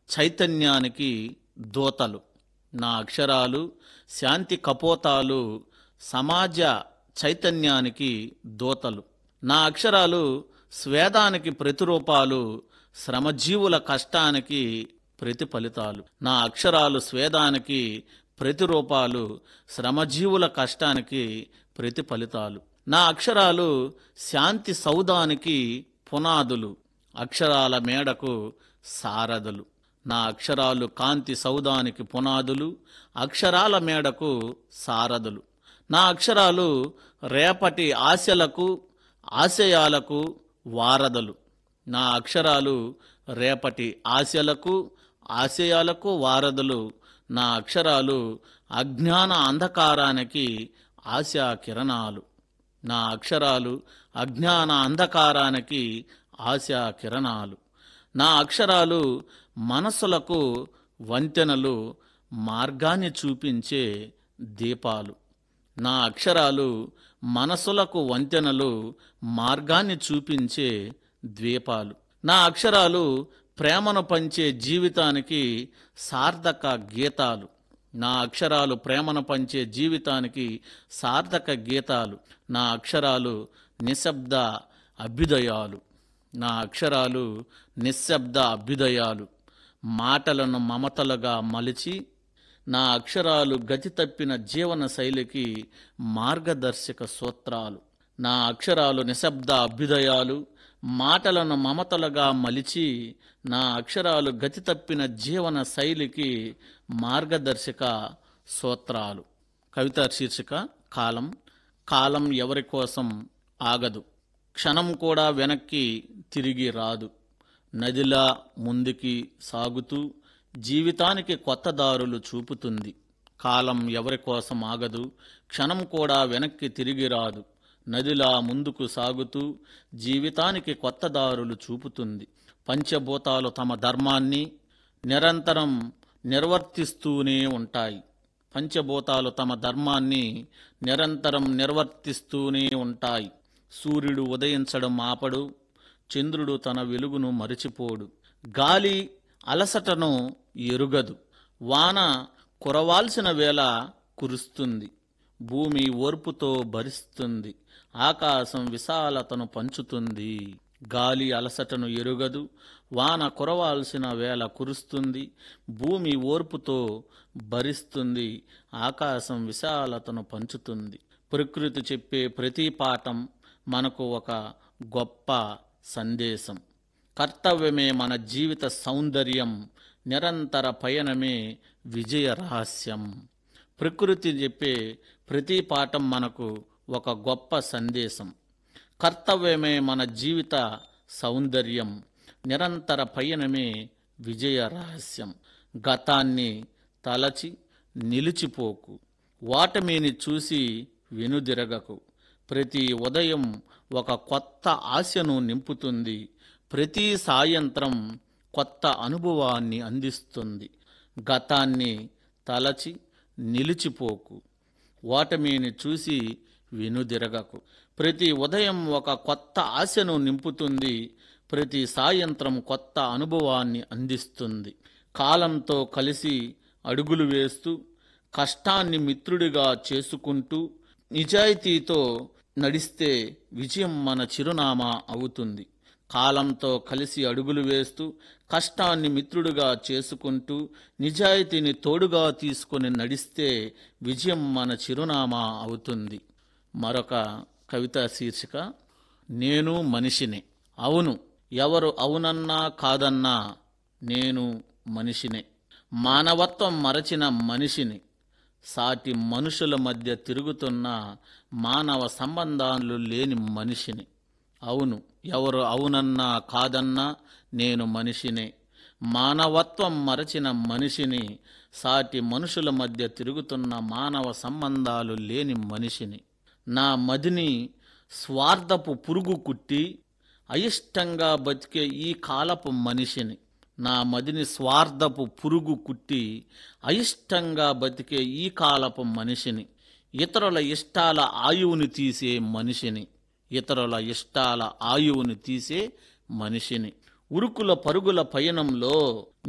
చైతన్యానికి దూతలు నా అక్షరాలు శాంతి కపోతాలు సమాజ చైతన్యానికి దూతలు నా అక్షరాలు స్వేదానికి ప్రతిరూపాలు శ్రమజీవుల కష్టానికి ప్రతిఫలితాలు నా అక్షరాలు స్వేదానికి ప్రతిరూపాలు శ్రమజీవుల కష్టానికి ప్రతిఫలితాలు నా అక్షరాలు శాంతి సౌదానికి పునాదులు అక్షరాల మేడకు సారథులు నా అక్షరాలు కాంతి సౌదానికి పునాదులు అక్షరాల మేడకు సారథులు నా అక్షరాలు రేపటి ఆశలకు ఆశయాలకు వారధులు నా అక్షరాలు రేపటి ఆశలకు ఆశయాలకు వారధులు నా అక్షరాలు అజ్ఞాన అంధకారానికి ఆశా కిరణాలు నా అక్షరాలు అజ్ఞాన అంధకారానికి ఆశా కిరణాలు నా అక్షరాలు మనసులకు వంతెనలు మార్గాన్ని చూపించే దీపాలు నా అక్షరాలు మనసులకు వంతెనలు మార్గాన్ని చూపించే ద్వీపాలు నా అక్షరాలు ప్రేమను పంచే జీవితానికి సార్థక గీతాలు నా అక్షరాలు ప్రేమను పంచే జీవితానికి సార్థక గీతాలు నా అక్షరాలు నిశ్శబ్ద అభ్యుదయాలు నా అక్షరాలు నిశ్శబ్ద అభ్యుదయాలు మాటలను మమతలుగా మలిచి నా అక్షరాలు గతి తప్పిన జీవన శైలికి మార్గదర్శక సూత్రాలు నా అక్షరాలు నిశ్శబ్ద అభ్యుదయాలు మాటలను మమతలుగా మలిచి నా అక్షరాలు గతి తప్పిన జీవన శైలికి మార్గదర్శక సూత్రాలు కవిత శీర్షిక కాలం కాలం ఎవరి కోసం ఆగదు క్షణం కూడా వెనక్కి తిరిగి రాదు నదిలా ముందుకి సాగుతూ జీవితానికి కొత్త దారులు చూపుతుంది కాలం ఎవరి కోసం ఆగదు క్షణం కూడా వెనక్కి తిరిగి రాదు నదిలా ముందుకు సాగుతూ జీవితానికి కొత్త దారులు చూపుతుంది పంచభూతాలు తమ ధర్మాన్ని నిరంతరం నిర్వర్తిస్తూనే ఉంటాయి పంచభూతాలు తమ ధర్మాన్ని నిరంతరం నిర్వర్తిస్తూనే ఉంటాయి సూర్యుడు ఉదయించడం ఆపడు చంద్రుడు తన వెలుగును మరిచిపోడు గాలి అలసటను ఎరుగదు వాన కురవాల్సిన వేళ కురుస్తుంది భూమి ఓర్పుతో భరిస్తుంది ఆకాశం విశాలతను పంచుతుంది గాలి అలసటను ఎరుగదు వాన కురవాల్సిన వేళ కురుస్తుంది భూమి ఓర్పుతో భరిస్తుంది ఆకాశం విశాలతను పంచుతుంది ప్రకృతి చెప్పే ప్రతి పాఠం మనకు ఒక గొప్ప సందేశం కర్తవ్యమే మన జీవిత సౌందర్యం నిరంతర పయనమే విజయ రహస్యం ప్రకృతి చెప్పే ప్రతి పాఠం మనకు ఒక గొప్ప సందేశం కర్తవ్యమే మన జీవిత సౌందర్యం నిరంతర పయనమే విజయ రహస్యం గతాన్ని తలచి నిలిచిపోకు ఓటమిని చూసి వెనుదిరగకు ప్రతి ఉదయం ఒక కొత్త ఆశను నింపుతుంది ప్రతి సాయంత్రం కొత్త అనుభవాన్ని అందిస్తుంది గతాన్ని తలచి నిలిచిపోకు ఓటమిని చూసి వెనుదిరగకు ప్రతి ఉదయం ఒక కొత్త ఆశను నింపుతుంది ప్రతి సాయంత్రం కొత్త అనుభవాన్ని అందిస్తుంది కాలంతో కలిసి అడుగులు వేస్తూ కష్టాన్ని మిత్రుడిగా చేసుకుంటూ నిజాయితీతో నడిస్తే విజయం మన చిరునామా అవుతుంది కాలంతో కలిసి అడుగులు వేస్తూ కష్టాన్ని మిత్రుడుగా చేసుకుంటూ నిజాయితీని తోడుగా తీసుకొని నడిస్తే విజయం మన చిరునామా అవుతుంది మరొక కవిత శీర్షిక నేను మనిషినే అవును ఎవరు అవునన్నా కాదన్నా నేను మనిషినే మానవత్వం మరచిన మనిషిని సాటి మనుషుల మధ్య తిరుగుతున్న మానవ సంబంధాలు లేని మనిషిని అవును ఎవరు అవునన్నా కాదన్నా నేను మనిషినే మానవత్వం మరచిన మనిషిని సాటి మనుషుల మధ్య తిరుగుతున్న మానవ సంబంధాలు లేని మనిషిని నా మదిని స్వార్థపు పురుగు కుట్టి అయిష్టంగా బతికే ఈ కాలపు మనిషిని నా మదిని స్వార్థపు పురుగు కుట్టి అయిష్టంగా బతికే ఈ కాలపు మనిషిని ఇతరుల ఇష్టాల ఆయువుని తీసే మనిషిని ఇతరుల ఇష్టాల ఆయువుని తీసే మనిషిని ఉరుకుల పరుగుల పయనంలో